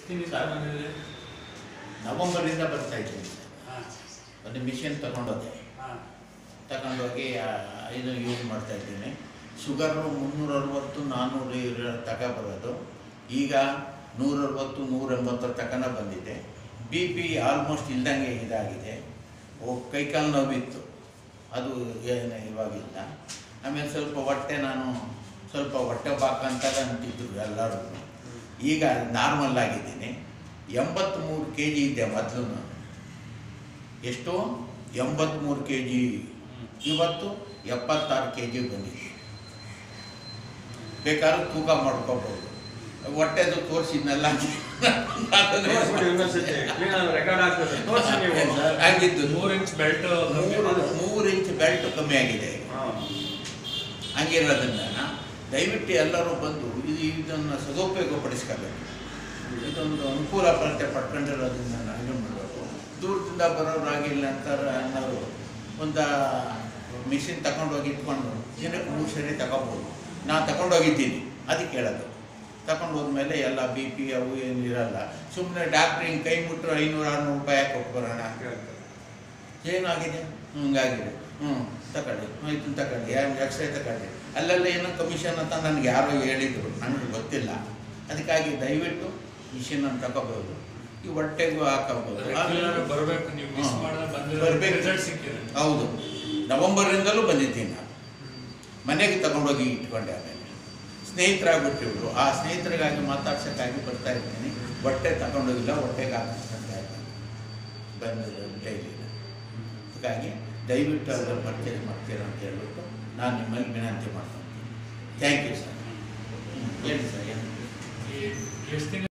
ತಿಂಗಳಿಂದ ಬಂದಿದೆ ನವಂಬರಿಂದ ಬರ್ತಾ ಇದ್ದೀನಿ ಹಾಂ ಒಂದು ಮಿಷಿನ್ ತಗೊಂಡೋದೆ ಹಾಂ ತಗೊಂಡೋಗಿ ಆ, ಇದು ಯೂಸ್ ಮಾಡ್ತಾ ಇದ್ದೀನಿ ಶುಗರು ಮುನ್ನೂರ ಅರವತ್ತು ನಾನ್ನೂರು ಇರೋ ತಕ ಬರೋದು ಈಗ ನೂರ ಅರವತ್ತು ನೂರ ಎಂಬತ್ತರ ತಕನ ಬಂದಿದೆ ಬಿ ಪಿ ಆಲ್ಮೋಸ್ಟ್ ಇಲ್ದಂಗೆ ಇದಾಗಿದೆ ಓ ಕೈಕಾಲು ನೋವಿತ್ತು ಅದು ಏನು ಇವಾಗಿಲ್ಲ ಆಮೇಲೆ ಸ್ವಲ್ಪ ಹೊಟ್ಟೆ ನಾನು ಸ್ವಲ್ಪ ಹೊಟ್ಟೆ ಬಾಕ ಅಂತ ಅಂತಿದ್ರು ಎಲ್ಲರೂ ಈಗ ನಾರ್ಮಲ್ ಆಗಿದ್ದೀನಿ ಎಂಬತ್ತ್ಮೂರು ಕೆ ಜಿ ಇದೆ ಮೊದಲು ನಾನು ಎಷ್ಟು ಎಂಬತ್ತ್ಮೂರು ಕೆ ಜಿ ಇವತ್ತು ಎಪ್ಪತ್ತಾರು ಕೆ ಜಿ ಬಂದಿದೆ ಬೇಕಾದ್ರೆ ತೂಕ ಮಾಡ್ಕೋಬೋದು ಹೊಟ್ಟೆದು ತೋರಿಸಿದ್ನೆಲ್ಲ ತೋರ್ಸ್ಬಿಡಿ ಇನ್ನೊಂದ್ಸತಿ ಕ್ಲೀನ್ ರೆಕಾರ್ಡ್ ಆಗ್ತದೆ ತೋರ್ಸಿ ನೀವು ಆಗಿದ್ದು ಮೂರು ಇಂಚ್ ಬೆಲ್ಟ್ ಮೂರು ಮೂರು ಇಂಚ್ ಬೆಲ್ಟ್ ಕಮ್ಮಿ ಆಗಿದೆ ಈಗ. ಹಾ. ಹಂಗಿರೋದನ್ನ ದಯವಿಟ್ಟು ಎಲ್ಲರೂ ಬಂದು ಇದು ಇದನ್ನು ಸದುಪಯೋಗ ಪಡಿಸ್ಕೋಬೇಕು ಇದೊಂದು ಅನುಕೂಲ ಪ್ರತೆ ಪಡ್ಕೊಂಡಿರೋದನ್ನ ನಾವು ಇದು ಮಾಡಬೇಕು ದೂರದಿಂದ ಬರೋರಾಗಿಲ್ಲ ಅಂತಾರೆ ಅನ್ನೋರು ಒಂದು ಮಿಷಿನ್ ತಗೊಂಡೋಗಿ ಇಟ್ಕೊಂಡು ದಿನಕ್ಕೆ ಮೂರು ಸರಿ ತಗೋಬೋದು ನಾನು ತಗೊಂಡೋಗಿದ್ದೀನಿ ಅದಕ್ಕೆ ಹೇಳೋದು ತಗೊಂಡು ಹೋದ್ಮೇಲೆ ಎಲ್ಲ ಬಿ ಪಿ ಅವು ಏನು ಇರಲ್ಲ ಸುಮ್ಮನೆ ಡಾಕ್ಟ್ರ್ ಹಿಂಗೆ ಕೈ ಮುಟ್ಟರು ಐನೂರು ಆರುನೂರು ರೂಪಾಯಿ ಕೊಟ್ಟು ಬರೋಣ ಏನಾಗಿದೆ ಹಿಂಗಾಗಿದೆ ಹ್ಞೂ ತಗೊಳ್ಳಿ ಹ್ಞೂ ಇದನ್ನ ತಗೊಳ್ಳಿ ಎಕ್ಸ್ರೇ ತಗೊಳ್ಳಿ ಅಲ್ಲೆಲ್ಲ ಏನೋ ಕಮಿಷನ್ ಅಂತ ನನಗೆ ಯಾರೋ ಹೇಳಿದರು ನನಗೆ ಗೊತ್ತಿಲ್ಲ ಅದಕ್ಕಾಗಿ ದಯವಿಟ್ಟು ಮಿಷಿನನ್ನು ತಗೋಬೋದು ಈ ಹೊಟ್ಟೆಗೂ ಹಾಕೋಬೋದು ರೆಗ್ಯುಲರ್ ಬರಬೇಕು ನೀವು ಮಿಸ್ ಹ್ಮ್. ಮಾಡಿದ್ರೆ ಬಂದಿರೋ ಬರ್ಬೇಕು. ರಿಸಲ್ಟ್ ಸಿಕ್ಕಿದೆ ಹೌದು ನವಂಬರಿಂದಲೂ ಬಂದಿದ್ದೀನಿ ನಾನು ಮನೆಗೆ ತಗೊಂಡೋಗಿ ಇಟ್ಕೊಂಡೆ ಆಮೇಲೆ ಸ್ನೇಹಿತರಾಗ್ಬಿಟ್ಟಿವ್ರು ಆ ಸ್ನೇಹಿತರಿಗಾಗಿ ಮಾತಾಡ್ಸೋಕ್ಕಾಗಿ ಬರ್ತಾ ಇರ್ತೀನಿ ಹೊಟ್ಟೆ ತಗೊಂಡೋಗಿಲ್ಲ ಹೊಟ್ಟೆಗೆ ಹಾಕಿಸ್ಕೊಂತ ಇದ್ದೀನಿ ಬಂದಿಲ್ಲ ಡೈಲಿ ಹಾಗಾಗಿ ದಯವಿಟ್ಟು ಅದನ್ನು ಪರ್ಚೇಸ್ ಮಾಡ್ತೀರಾ ಅಂತ ಹೇಳ್ಬಿಟ್ಟು ನಾನು ನಿಮ್ಮಲ್ಲಿ ವಿನಂತಿ ಮಾಡ್ಕೊತೀನಿ ಥ್ಯಾಂಕ್ ಯು ಸರ್ ಹೇಳಿ ಸರ್ ಏನು ಈ ಎಷ್ಟು ತಿಂಗಳು